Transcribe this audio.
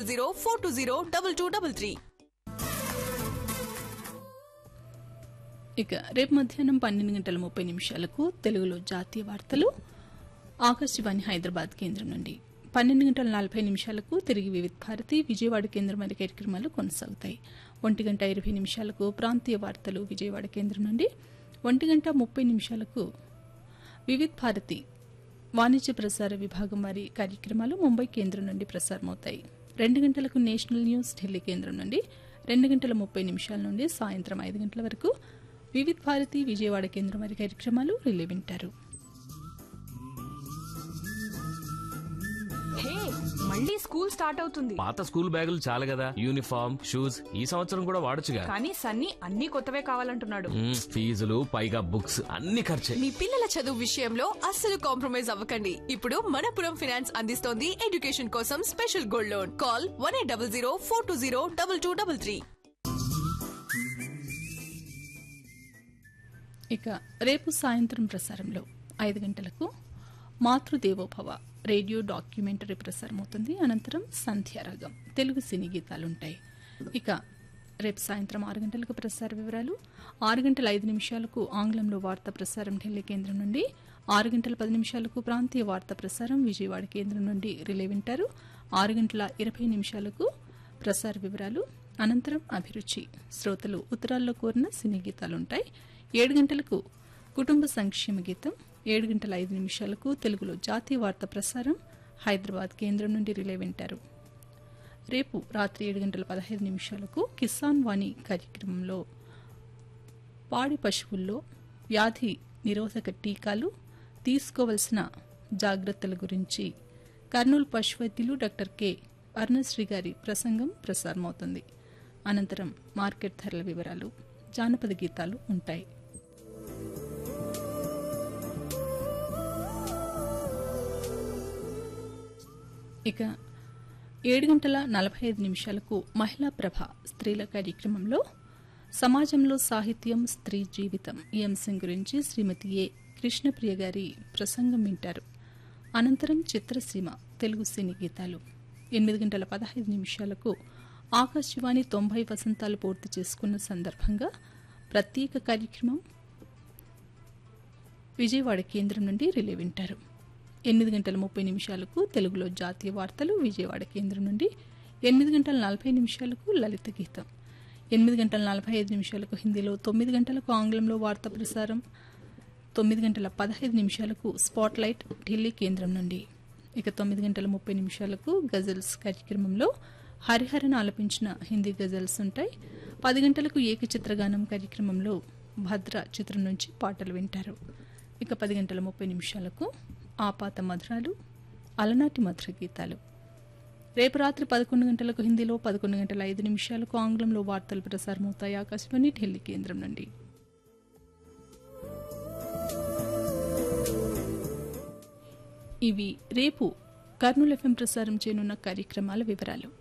zero four two zero double two double three ఇక రేపు మధ్యాహ్నం పన్నెండు గంటల ముప్పై నిమిషాలకు తెలుగులో జాతీయ వార్తలు ఆకాశవాణి హైదరాబాద్ కేంద్రం నుండి పన్నెండు గంటల నలభై నిమిషాలకు తిరిగి వివిధ భారతి విజయవాడ కేంద్రం వారి కార్యక్రమాలు కొనసాగుతాయి ఒంటి గంట ఇరవై నిమిషాలకు ప్రాంతీయ వార్తలు విజయవాడ కేంద్రం నుండి ఒంటి గంట ముప్పై నిమిషాలకు వివిధ భారతి వాణిజ్య ప్రసార విభాగం వారి కార్యక్రమాలు ముంబై కేంద్రం నుండి ప్రసారమవుతాయి రెండు గంటలకు నేషనల్ న్యూస్ ఢిల్లీ కేంద్రం నుండి రెండు గంటల ముప్పై నిమిషాల నుండి సాయంత్రం ఐదు గంటల వరకు వివిధ భారతి విజయవాడ కేంద్రం వారి కార్యక్రమాలు రిలే వింటారు హే మళ్ళీ స్కూల్ స్టార్ట్ అవుతుంది పాత స్కూల్ బ్యాగులు చాలు కదా యూనిఫామ్ షూస్ ఈ సంవత్సరం కూడా వాడొచ్చుగా కానీ సన్నీ అన్ని కొత్తవే కావాలంటున్నాడు మ్మ్, ఫీజులు పైగా బుక్స్ అన్ని ఖర్చే మీ పిల్లల చదువు విషయంలో అస్సలు కాంప్రమైజ్ అవ్వకండి ఇప్పుడు మనపురం ఫైనాన్స్ అందిస్తోంది ఎడ్యుకేషన్ కోసం special gold loan call one eight double zero four two zero double two double three ఇక రేపు సాయంత్రం ప్రసారంలో ఐదు గంటలకు మాతృదేవోభవ రేడియో డాక్యుమెంటరీ ప్రసారమవుతుంది అనంతరం సంధ్యారాగం తెలుగు సినీ గీతాలుంటాయి ఇక రేపు సాయంత్రం ఆరు గంటలకు ప్రసార వివరాలు ఆరు గంటల ఐదు నిమిషాలకు ఆంగ్లంలో వార్తా ప్రసారం ఢిల్లీ కేంద్రం నుండి ఆరు గంటల పది నిమిషాలకు ప్రాంతీయ వార్తా ప్రసారం విజయవాడ కేంద్రం నుండి రిలే వింటారు ఆరు గంటల ఇరవై నిమిషాలకు ప్రసార వివరాలు అనంతరం అభిరుచి శ్రోతలు ఉత్తరాల్లో కోరిన సినీ గీతాలుంటాయి ఏడు గంటలకు కుటుంబ సంక్షేమ గీతం ఏడు గంటల ఐదు నిమిషాలకు తెలుగులో జాతీయ వార్త ప్రసారం హైదరాబాద్ కేంద్రం నుండి రిలే వింటారు రేపు రాత్రి ఏడు గంటల పదహైదు నిమిషాలకు కిసాన్ వాణి కార్యక్రమంలో పాడి పశువుల్లో వ్యాధి నిరోధక టీకాలు తీసుకోవలసిన జాగ్రత్తల గురించి కర్నూలు పశువైద్యులు డాక్టర్ కె అరుణశ్రీ గారి ప్రసంగం ప్రసారమవుతుంది అనంతరం మార్కెట్ ధరల వివరాలు జానపద గీతాలు ఉంటాయి ఇక ఏడు గంటల నలభై ఐదు నిమిషాలకు మహిళా ప్రభ స్త్రీల కార్యక్రమంలో సమాజంలో సాహిత్యం స్త్రీ జీవితం ఈ అంశం గురించి శ్రీమతి ఏ కృష్ణప్రియ గారి ప్రసంగం వింటారు అనంతరం చిత్రసీమ తెలుగు సినీ గీతాలు ఎనిమిది గంటల పదహైదు నిమిషాలకు ఆకాశవాణి తొంభై వసంతాలు పూర్తి చేసుకున్న సందర్భంగా ప్రత్యేక కార్యక్రమం విజయవాడ కేంద్రం నుండి రిలే వింటారు ఎనిమిది గంటల ముప్పై నిమిషాలకు తెలుగులో జాతీయ వార్తలు విజయవాడ కేంద్రం నుండి ఎనిమిది గంటల నలభై నిమిషాలకు లలిత గీతం ఎనిమిది గంటల నలభై ఐదు నిమిషాలకు హిందీలో తొమ్మిది గంటలకు ఆంగ్లంలో వార్తా ప్రసారం తొమ్మిది గంటల పదహైదు నిమిషాలకు స్పాట్ లైట్ ఢిల్లీ కేంద్రం నుండి ఇక తొమ్మిది గంటల ముప్పై నిమిషాలకు గజల్స్ కార్యక్రమంలో హరిహరన్ ఆలపించిన హిందీ గజల్స్ ఉంటాయి పది గంటలకు ఏకచిత్రగానం కార్యక్రమంలో భద్ర చిత్రం నుంచి పాటలు వింటారు ఇక పది గంటల ముప్పై నిమిషాలకు ఆపాత మధురాలు అలనాటి మధుర గీతాలు రేపు రాత్రి పదకొండు గంటలకు హిందీలో పదకొండు గంటల ఐదు నిమిషాలకు ఆంగ్లంలో వార్తలు ప్రసారమవుతాయి ఆకాశవాణి ఢిల్లీ కేంద్రం నుండి ఇవి రేపు కర్నూలు ఎఫ్ఎం ప్రసారం చేయనున్న కార్యక్రమాల వివరాలు